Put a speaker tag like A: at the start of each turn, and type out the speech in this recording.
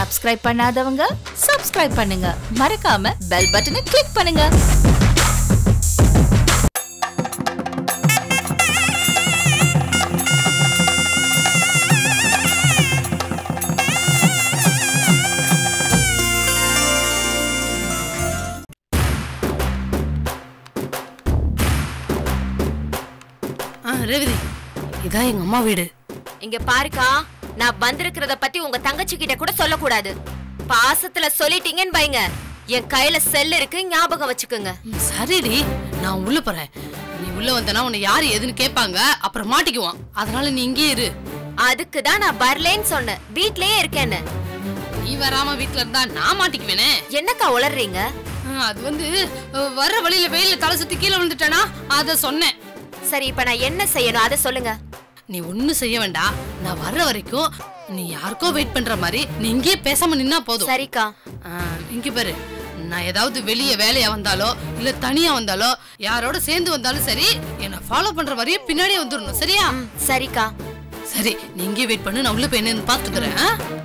A: subscribe பண்ணாதவங்க subscribe பண்ணுங்க மறக்காம பெல் பட்டனை கிளிக் பண்ணுங்க
B: ஆ ரேவதி இதான் எங்க அம்மா வீடு
C: இங்க பாருக்கா நான் வந்திருக்கிறத பத்தி உங்க தங்கச்சி கிட்ட கூட சொல்லக்கூடாது பாசத்துல சொல்லிட்டீங்கன்னு வைங்க என் கையில செல் இருக்கு ஞாபகம் வச்சுக்கோங்க
B: ம், சரிடி நான் உள்ள போறேன் நீ உள்ள வந்தனா உன்னை யாரு எதுன்னு கேட்பாங்க அப்புறம் மாட்டிக்குவான் அதனால நீ இங்கே இரு
C: அதுக்கு தான் நான் வரலேன்னு சொன்னேன் வீட்லயே இருக்கேன்னு
B: நீ வராம வீட்ல இருந்தா நான் மாட்டிக்குவேனே
C: என்னக்கா உளறீங்க
B: ஆ, அது வந்து அ, வர்ற வழியில வெயில தலை சுத்தி கீழே விழுந்துட்டேனா அத சொன்னேன்
C: சரி இப்ப நான் என்ன செய்யணும் அதை சொல்லுங்க
B: நீ ஒண்ணும் செய்ய வேண்டாம் நான் வர்ற வரைக்கும் நீ யாருக்கோ வெயிட் பண்ற மாதிரி நீ இங்கேயே பேசாம நின்னா போதும்
C: சரிக்கா
B: ஆ, இங்க பாரு நான் ஏதாவது வெளிய வேலையா வந்தாலோ இல்ல தனியா வந்தாலோ யாரோட சேர்ந்து வந்தாலும் சரி என்ன ஃபாலோ பண்ற வரையும் பின்னாடியே வந்துடணும் சரியா
C: ம் சரிக்கா
B: சரி நீ இங்கே வெயிட் பண்ணு நான் உள்ள போய் என்னன்னு பாத்துக்கிறேன்